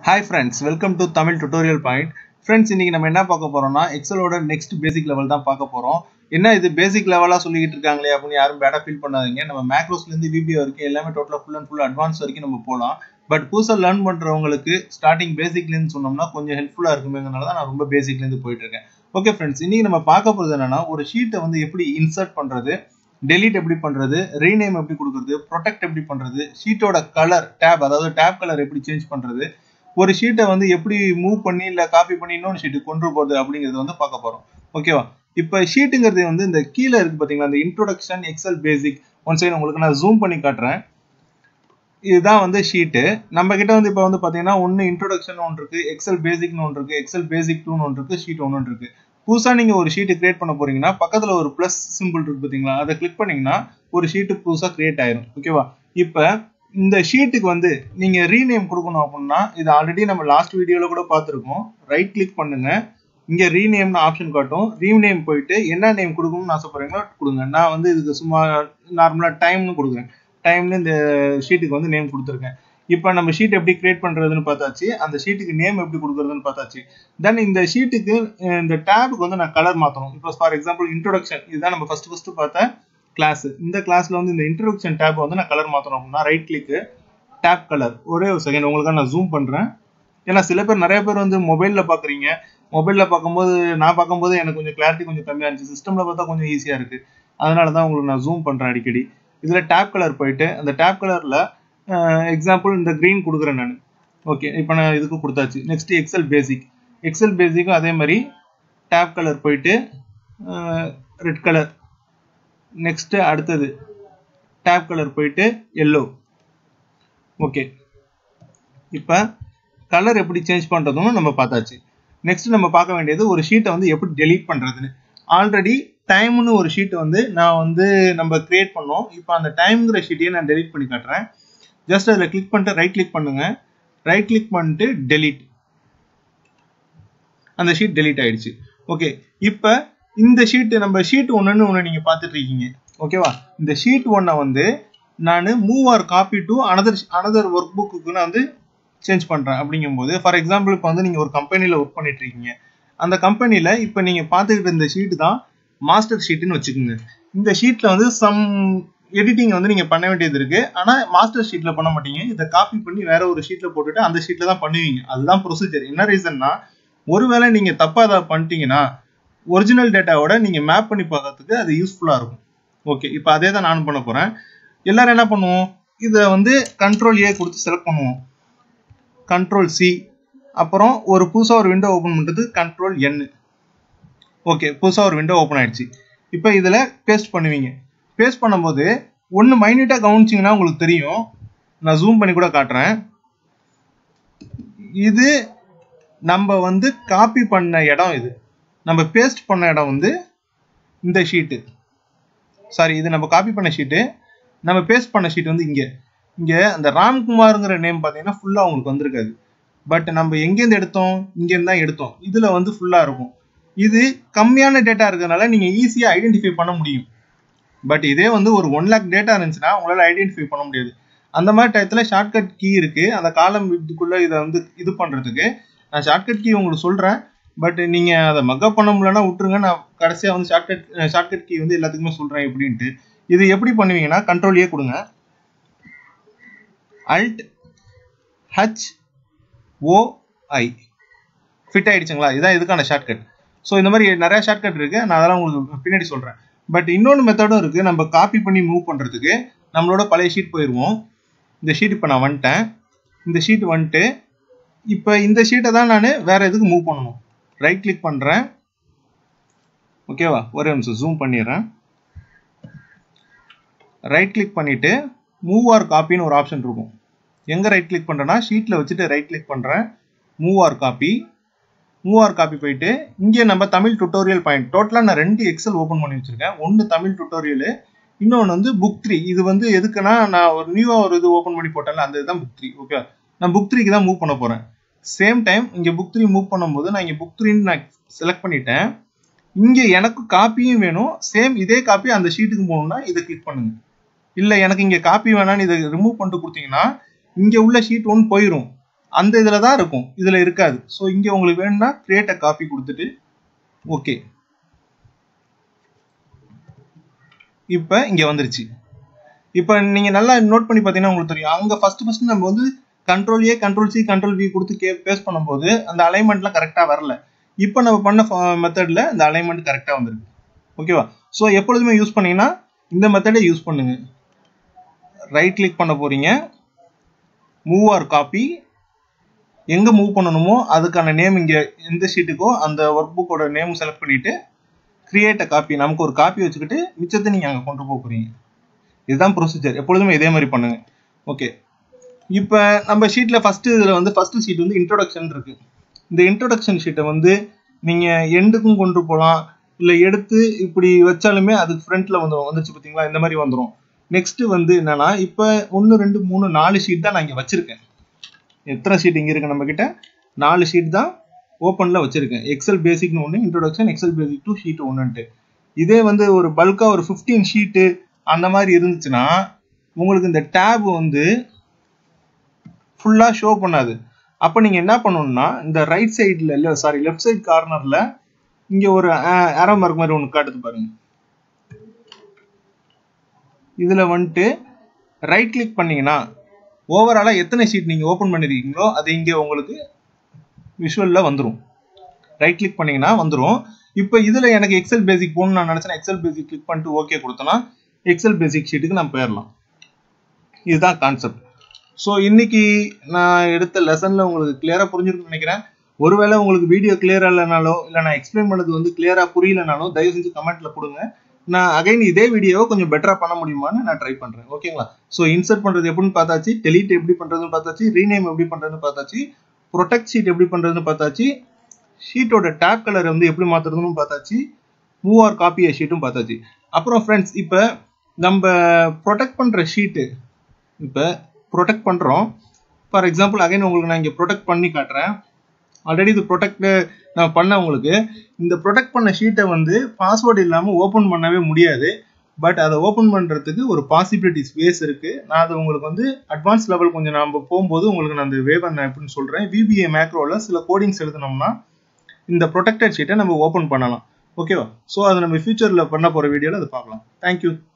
hi friends welcome to Tamil tutorial point friends இன்னைக்கு நம்ம என்ன பார்க்க போறோம்னா எக்ஸலோட நெக்ஸ்ட் பேசிக் லெவல் தான் பார்க்க போறோம் என்ன இது பேசிக் லெவலாக சொல்லிக்கிட்டு இருக்காங்களே அப்படின்னு யாரும் பேடாக ஃபீல் பண்ணாதீங்க நம்ம மேக்ரோஸ்லேருந்து விபிஓ வரைக்கும் எல்லாமே டோட்டலாக ஃபுல் அண்ட் ஃபுல் அட்வான்ஸ் வரைக்கும் நம்ம போகலாம் பட் புதுசாக லேர்ன் பண்ணுறவங்களுக்கு ஸ்டார்டிங் பேசிக்லேருந்து சொன்னோம்னா கொஞ்சம் ஹெல்ப்ஃபுல்லாக இருக்குமேங்கிறனால தான் நான் ரொம்ப பேசிக்லேருந்து போயிட்டு இருக்கேன் ஓகே ஃப்ரெண்ட்ஸ் இன்னைக்கு நம்ம பார்க்க போகிறது என்னன்னா ஒரு ஷீட்டை வந்து எப்படி இன்சர்ட் பண்ணுறது டெலீட் எப்படி பண்றது ரீநேம் எப்படி கொடுக்கறது ப்ரொடெக்ட் எப்படி பண்றது ஷீட்டோட கலர் டேப் அதாவது டேப் கலர் எப்படி சேஞ்ச் பண்றது ஒரு ஷீட்டை வந்து எப்படி மூவ் பண்ணி இல்லை காப்பி பண்ணி இன்னொன்று ஷீட்டு கொண்டு போகுது அப்படிங்கிறது வந்து பார்க்க போறோம் ஓகேவா இப்போ ஷீட்டுங்கிறது வந்து இந்த கீழே இருக்கு பார்த்தீங்களா இந்த introduction Excel basic one side உங்களுக்கு நான் ஜூம் பண்ணி காட்டுறேன் இதுதான் வந்து ஷீட்டு நம்ம கிட்ட வந்து இப்போ வந்து பார்த்தீங்கன்னா ஒன்று இன்ட்ரோடக்ஷன் ஒன்று இருக்கு எக்ஸல் பேசிக்னு ஒன்று இருக்கு எக்ஸல் பேசிக் டூன்னு ஒன்று இருக்கு ஷீட் ஒன்று இருக்கு புதுசாக நீங்கள் ஒரு ஷீட்டு கிரியேட் பண்ண போறீங்கன்னா பக்கத்தில் ஒரு ப்ளஸ் சிம்பிள் இருக்கு பார்த்தீங்களா அதை கிளிக் பண்ணீங்கன்னா ஒரு ஷீட்டு புதுசாக கிரியேட் ஆயிரும் ஓகேவா இப்போ இந்த ஷீட்டுக்கு வந்து நீங்கள் ரீநேம் கொடுக்கணும் அப்படின்னா இது ஆல்ரெடி நம்ம லாஸ்ட் வீடியோவில் கூட பார்த்துருக்கோம் ரைட் கிளிக் பண்ணுங்க இங்கே ரீநேம்னு ஆப்ஷன் காட்டும் ரீநேம் போயிட்டு என்ன நேம் கொடுக்கணும்னு ஆசைப்படுறீங்களோ கொடுங்க நான் வந்து இதுக்கு சும்மா நார்மலாக டைம்னு கொடுக்குறேன் டைம்னு இந்த ஷீட்டுக்கு வந்து நேம் கொடுத்துருக்கேன் இப்போ நம்ம ஷீட் எப்படி கிரியேட் பண்ணுறதுன்னு பார்த்தாச்சு அந்த ஷீட்டுக்கு நேம் எப்படி கொடுக்குறதுன்னு பார்த்தாச்சு தென் இந்த ஷீட்டுக்கு இந்த டேபுக்கு வந்து நான் கலர் மாற்றணும் இப்போ ஃபார் எக்ஸாம்பிள் இன்ட்ரோடக்ஷன் இதுதான் நம்ம ஃபர்ஸ்ட் ஃபர்ஸ்ட் பார்த்த கிளாஸ் இந்த கிளாஸ்ல வந்து இந்த இன்ட்ரோடக்ஷன் டேப் வந்து நான் கலர் மாற்றணும் அப்படின்னா ரைட் கிளிக்கு டேப் கலர் ஒரே ஒரு செகண்ட் உங்களுக்கு நான் ஜூம் பண்ணுறேன் ஏன்னா சில பேர் நிறைய பேர் வந்து மொபைலில் பார்க்குறீங்க மொபைலில் பார்க்கும்போது நான் பார்க்கும்போது எனக்கு கொஞ்சம் கிளாரிட்டி கொஞ்சம் கம்மியாக இருந்துச்சு சிஸ்டமில் பார்த்தா கொஞ்சம் ஈஸியாக இருக்குது அதனால தான் உங்களுக்கு நான் ஜூம் பண்ணுறேன் அடிக்கடி இதில் டேப் கலர் போயிட்டு அந்த டேப் கலரில் எக்ஸாம்பிள் இந்த க்ரீன் கொடுக்குறேன் நான் ஓகே இப்போ நான் இதுக்கு கொடுத்தாச்சு நெக்ஸ்ட் எக்ஸல் பேசிக் எக்ஸல் பேசிக்கும் அதே மாதிரி டேப் கலர் போயிட்டு ரெட் கலர் நெக்ஸ்ட் அடுத்தது டேப் கலர் போயிட்டு எல்லோ ஓகே இப்போ கலர் எப்படி சேஞ்ச் பண்ணுறதுன்னு நம்ம பார்த்தாச்சு நெக்ஸ்ட் நம்ம பார்க்க வேண்டியது ஒரு ஷீட்டை வந்து எப்படி டெலீட் பண்ணுறதுன்னு ஆல்ரெடி டைம்னு ஒரு ஷீட்டை வந்து நான் வந்து நம்ம கிரியேட் பண்ணோம் இப்போ அந்த டைம்ங்கிற ஷீட்டையே நான் டெலீட் பண்ணி காட்டுறேன் ஜஸ்ட் அதில் கிளிக் பண்ணிட்டு ரைட் கிளிக் பண்ணுங்க ரைட் கிளிக் பண்ணிட்டு டெலீட் அந்த ஷீட் டெலீட் ஆயிடுச்சு ஓகே இப்போ இந்த ஷீட் நம்ம ஷீட் ஒன்றுன்னு ஒன்று நீங்கள் பார்த்துட்டு இருக்கீங்க ஓகேவா இந்த ஷீட் ஒன்றை வந்து நான் move or copy to another another work book நான் வந்து சேஞ்ச் பண்ணுறேன் அப்படிங்கும்போது ஃபார் எக்ஸாம்பிள் இப்போ வந்து நீங்கள் ஒரு கம்பெனியில் ஒர்க் பண்ணிட்டு இருக்கீங்க அந்த கம்பெனியில் இப்போ நீங்கள் பார்த்துக்கிட்டு இருந்த ஷீட்டு தான் மாஸ்டர் ஷீட்டுன்னு வச்சுக்கோங்க இந்த ஷீட்டில் வந்து சம் எடிட்டிங் வந்து நீங்கள் பண்ண வேண்டியது இருக்குது ஆனால் மாஸ்டர் ஷீட்டில் பண்ண மாட்டீங்க இதை காப்பி பண்ணி வேற ஒரு ஷீட்டில் போட்டுட்டு அந்த ஷீட்டில் தான் பண்ணுவீங்க அதுதான் ப்ரொசீஜர் என்ன ரீசன்னா ஒருவேளை நீங்கள் தப்பாக அதை பண்ணிட்டீங்கன்னா ஒரிஜினல் டேட்டாவோட நீங்கள் மேப் பண்ணி பார்க்கறதுக்கு அது யூஸ்ஃபுல்லாக இருக்கும் ஓகே இப்போ அதே தான் நானும் பண்ண போகிறேன் எல்லாரும் என்ன பண்ணுவோம் இதை வந்து கண்ட்ரோல் ஏ கொடுத்து செலக்ட் பண்ணுவோம் கண்ட்ரோல் சி அப்புறம் ஒரு புதுசாக ஒரு விண்டோ ஓப்பன் பண்ணுறது கண்ட்ரோல் என் ஓகே புதுசாக ஒரு விண்டோ ஓப்பன் ஆயிடுச்சு இப்போ இதில் பேஸ்ட் பண்ணுவீங்க பேஸ்ட் பண்ணும்போது ஒன்று மைன்யூட்டாக கவனிச்சிங்கன்னா உங்களுக்கு தெரியும் நான் ஜூம் பண்ணி கூட காட்டுறேன் இது நம்ம வந்து காப்பி பண்ண இடம் இது நம்ம பேஸ்ட் பண்ண இடம் வந்து இந்த ஷீட்டு சாரி இது நம்ம காப்பி பண்ண ஷீட்டு நம்ம பேஸ்ட் பண்ண ஷீட் வந்து இங்கே இங்கே அந்த ராம்குமாருங்கிற நேம் பார்த்தீங்கன்னா ஃபுல்லாக உங்களுக்கு வந்திருக்காது பட் நம்ம எங்கேருந்து எடுத்தோம் இங்கேருந்து தான் எடுத்தோம் இதில் வந்து ஃபுல்லாக இருக்கும் இது கம்மியான டேட்டா இருக்கிறதுனால நீங்கள் ஈஸியாக ஐடென்டிஃபை பண்ண முடியும் பட் இதே வந்து ஒரு ஒன் லேக் டேட்டா இருந்துச்சுன்னா உங்களால் ஐடென்டிஃபை பண்ண முடியாது அந்த மாதிரி டயத்தில் ஷார்ட்கட் கீ இருக்குது அந்த காலம் இதுக்குள்ளே இதை வந்து இது பண்ணுறதுக்கு நான் ஷார்ட்கட் கீ உங்களுக்கு சொல்கிறேன் பட் நீங்கள் அதை மக்கப் பண்ண முடியலன்னா விட்டுருங்க நான் கடைசியாக வந்து ஷார்ட்கட் ஷார்ட்கட் கீ வந்து எல்லாத்துக்குமே சொல்கிறேன் எப்படின்ட்டு இது எப்படி பண்ணுவீங்கன்னா கண்ட்ரோல் ஏ கொடுங்க அல்ட் ஹச் ஓஐ ஃபிட் ஆயிடுச்சுங்களா இதுதான் இதுக்கான ஷார்ட்கட் ஸோ இந்த மாதிரி நிறைய ஷார்ட்கட் இருக்குது நான் அதெல்லாம் உங்களுக்கு பின்னாடி சொல்கிறேன் பட் இன்னொன்று மெத்தடும் இருக்குது நம்ம காப்பி பண்ணி மூவ் பண்ணுறதுக்கு நம்மளோட பழைய ஷீட் போயிடுவோம் இந்த ஷீட் இப்போ நான் வந்துட்டேன் இந்த ஷீட் வந்துட்டு இப்போ இந்த ஷீட்டை தான் நான் வேறு எதுக்கு மூவ் பண்ணணும் ரைட் கிளிக் பண்ணுறேன் ஓகேவா ஒரே நிமிஷம் ஜூம் பண்ணிடுறேன் ரைட் கிளிக் பண்ணிவிட்டு மூவ் ஆர் காப்பின்னு ஒரு ஆப்ஷன் இருக்கும் எங்கே ரைட் கிளிக் பண்ணுறேன்னா ஷீட்டில் வச்சுட்டு ரைட் கிளிக் பண்ணுறேன் move or copy move or copy போயிட்டு இங்கே நம்ம தமிழ் டுட்டோரியல் பாயிண்ட் டோட்டலாக நான் ரெண்டு எக்ஸல் ஓப்பன் பண்ணி வச்சுருக்கேன் ஒன்று தமிழ் டுட்டோரியலு இன்னொன்று வந்து புக் த்ரீ இது வந்து எதுக்குன்னா நான் ஒரு நியூவாக ஒரு இது ஓப்பன் பண்ணி போட்டேன்ல அந்த இதுதான் புக் த்ரீ ஓகே நான் புக் த்ரீக்கு தான் மூவ் பண்ண போகிறேன் சேம் டைம் இங்கே புக் த்ரீ மூவ் பண்ணும்போது நான் இங்கே புக் த்ரீன்னு நான் செலக்ட் பண்ணிட்டேன் இங்கே எனக்கு காப்பியும் வேணும் சேம் இதே காப்பி அந்த ஷீட்டுக்கு போகணும்னா இதை கிளிக் பண்ணுங்க இல்லை எனக்கு இங்கே காப்பி வேணான்னு இதை ரிமூவ் பண்ணிட்டு கொடுத்தீங்கன்னா இங்கே உள்ள ஷீட் ஒன்று போயிடும் அந்த இதில் தான் இருக்கும் இதில் இருக்காது ஸோ இங்கே உங்களுக்கு வேணும்னா கிரியேட் அ காப்பி கொடுத்துட்டு ஓகே இப்போ இங்கே வந்துருச்சு இப்போ நீங்கள் நல்லா நோட் பண்ணி பார்த்தீங்கன்னா உங்களுக்கு தெரியும் அங்கே ஃபர்ஸ்ட் ஃபர்ஸ்ட் நம்ம வந்து control A control C control V கொடுத்து கே பேஸ் பண்ணும்போது அந்த அலைன்மெண்ட்லாம் கரெக்டாக வரல இப்போ நம்ம பண்ண மெத்தடில் இந்த அலைன்மெண்ட் கரெக்டாக வந்திருக்கு ஓகேவா ஸோ எப்பொழுதுமே யூஸ் பண்ணீங்கன்னா இந்த மெத்தடை யூஸ் பண்ணுங்க ரைட் கிளிக் பண்ண போறீங்க மூவ் ஆர் காப்பி எங்கே மூவ் பண்ணணுமோ அதுக்கான நேம் இங்கே எந்த ஷீட்டுக்கோ அந்த ஒர்க் புக்கோட நேம் செலக்ட் பண்ணிட்டு கிரியேட் அ காப்பி நமக்கு ஒரு காப்பி வச்சுக்கிட்டு மிச்சத்தை நீங்கள் அங்கே கொண்டு போக போறீங்க இதுதான் ப்ரொசீஜர் எப்பொழுதுமே இதே மாதிரி பண்ணுங்க ஓகே இப்போ நம்ம ஷீட்டில் ஃபஸ்ட்டு இதில் வந்து ஃபஸ்ட்டு ஷீட் வந்து இன்ட்ரோடக்ஷன் இருக்கு இந்த இன்ட்ரோடக்ஷன் ஷீட்டை வந்து நீங்கள் எண்டுக்கும் கொண்டு போகலாம் இல்லை எடுத்து இப்படி வச்சாலுமே அதுக்கு ஃப்ரண்ட்டில் வந்து வந்துச்சு பார்த்தீங்களா இந்த மாதிரி வந்துடும் நெக்ஸ்ட் வந்து என்னன்னா இப்போ ஒன்று ரெண்டு மூணு நாலு ஷீட் தான் நான் இங்கே வச்சிருக்கேன் எத்தனை ஷீட் இங்கே இருக்கு நம்ம கிட்ட நாலு ஷீட் தான் ஓப்பனில் வச்சிருக்கேன் எக்ஸல் பேசிக்னு ஒன்று introduction Excel basic two sheet ஒன்றுன்ட்டு இதே வந்து ஒரு பல்காக ஒரு ஃபிஃப்டீன் ஷீட்டு அந்த மாதிரி இருந்துச்சுன்னா உங்களுக்கு இந்த டேப் வந்து ஃபுல்லாக ஷோ பண்ணாது அப்போ நீங்கள் என்ன பண்ணணும்னா இந்த ரைட் சைடில் இல்லை சாரி லெஃப்ட் சைட் கார்னரில் இங்கே ஒரு அரோ மார்க் மாதிரி ஒன்று காட்டுது பாருங்க இதில் வந்துட்டு ரைட் கிளிக் பண்ணீங்கன்னா ஓவராலாக எத்தனை ஷீட் நீங்கள் ஓப்பன் பண்ணியிருக்கீங்களோ அது இங்கே உங்களுக்கு விஷுவலில் வந்துடும் ரைட் கிளிக் பண்ணீங்கன்னா வந்துடும் இப்போ இதில் எனக்கு எக்ஸல் பேசிக் போகணும்னு நான் நினச்சேன் எக்ஸல் பேசிக் கிளிக் பண்ணிட்டு ஓகே கொடுத்தோன்னா எக்ஸல் பேசிக் ஷீட்டுக்கு நான் போயிடலாம் இதுதான் கான்செப்ட் ஸோ இன்னைக்கு நான் எடுத்த லெசனில் உங்களுக்கு கிளியராக புரிஞ்சிருக்குன்னு நினைக்கிறேன் ஒருவேளை உங்களுக்கு வீடியோ கிளியராக இல்லைனாலோ இல்லை நான் எக்ஸ்பிளைன் பண்ணது வந்து கிளியராக புரியலனாலும் தயவு செஞ்சு கமெண்ட்ல கொடுங்க நான் அகைன் இதே வீடியோவை கொஞ்சம் பெட்டராக பண்ண முடியுமான்னு நான் ட்ரை பண்ணுறேன் ஓகேங்களா ஸோ இன்சர்ட் பண்ணுறது எப்படின்னு பார்த்தாச்சு டெலிட் எப்படி பண்ணுறதுன்னு பார்த்தாச்சு ரீநேம் எப்படி பண்ணுறதுன்னு பார்த்தாச்சு ப்ரொடெக்ட் ஷீட் எப்படி பண்ணுறதுன்னு பார்த்தாச்சு ஷீட்டோட டேப் கலர் வந்து எப்படி மாற்றுறதுன்னு பார்த்தாச்சு மூவ் ஆர் காப்பி ஷீட்டும் பார்த்தாச்சு அப்புறம் ஃப்ரெண்ட்ஸ் இப்போ நம்ம ப்ரொடெக்ட் பண்ணுற ஷீட்டு இப்போ ப்ரொடெக்ட் பண்ணுறோம் ஃபார் எக்ஸாம்பிள் அகைன் உங்களுக்கு நான் இங்கே ப்ரொடெக்ட் பண்ணி காட்டுறேன் ஆல்ரெடி இது ப்ரொடெக்ட் நான் பண்ண உங்களுக்கு இந்த ப்ரொடெக்ட் பண்ண ஷீட்டை வந்து பாஸ்வேர்டு இல்லாமல் ஓப்பன் பண்ணவே முடியாது பட் அதை ஓப்பன் பண்ணுறதுக்கு ஒரு பாசிபிலிட்டி ஸ்பேஸ் இருக்குது நான் அது உங்களுக்கு வந்து அட்வான்ஸ் லெவல் கொஞ்சம் நம்ம போகும்போது உங்களுக்கு நான் அந்த வேவ் நான் எப்படின்னு சொல்கிறேன் விபிஏ மேக்ரோவில் சில கோடிங்ஸ் எழுதினோம்னா இந்த ப்ரொடெக்டட் ஷீட்டை நம்ம ஓப்பன் பண்ணலாம் ஓகேவா ஸோ அதை நம்ம ஃபியூச்சரில் பண்ண போகிற வீடியோவில் அதை பார்க்கலாம் தேங்க்யூ